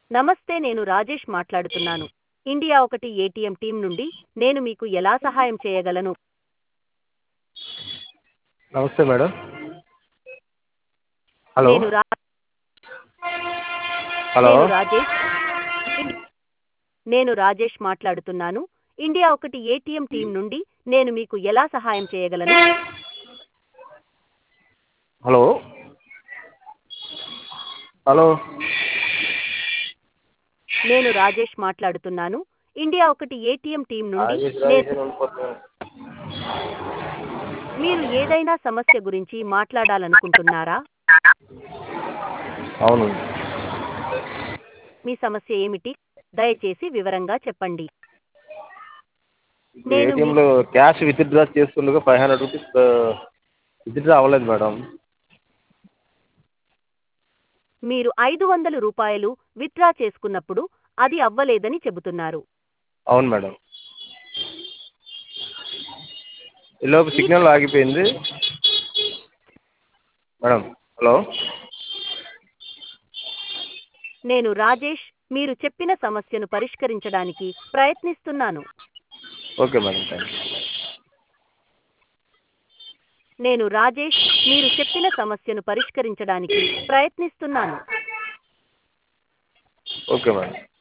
నమస్తే నేను రాజేష్ మాట్లాడుతున్నాను ఇండియా ఒకటి ఏటీఎం టీం నుండి నేను మీకు ఎలా సహాయం చేయగలను నమస్తే మేడం హలో నేను రా హలో నేను రాజేష్ నేను రాజేష్ మాట్లాడుతున్నాను ఇండియా ఒకటి ఏటీఎం టీం నుండి నేను మీకు ఎలా సహాయం చేయగలను హలో హలో నేను రాజేష్ మాట్లాడుతున్నాను ఇండియా ఒకటి ఏటీఎం టీం నుండి రాజేష్ నేను రాజేష్ అని ఉండిపోతున్నాను. మీరు ఏదైనా సమస్య గురించి మాట్లాడాలనుకుంటున్నారా అవును మీ సమస్య ఏమిటి దయచేసి వివరంగా చెప్పండి ఇప్పుడు నేను మీ- ఏటీఎంలో క్యాష్ విత్డ్రా చేస్తుండగా ఫైవ్ హండ్రెడ్ రూపీస్ విత్డ్రా అవ్వలేదు మేడం మీరు ఐదు వందల రూపాయలు విత్డ్రా చేసుకున్నప్పుడు అది అవ్వలేదని చెబుతున్నారు అవును మేడం ఈలోపు సిగ్నల్ ఆగిపోయింది మేడం హలో నేను రాజేష్ మీరు చెప్పిన సమస్యను పరిష్కరించడానికి ప్రయత్నిస్తున్నాను ఓకే మేడం థ్యాంక్ యూ నేను రాజేష్ మీరు చెప్పిన సమస్యను పరిష్కరించడానికి ప్రయత్నిస్తున్నాను ఓకే మేడం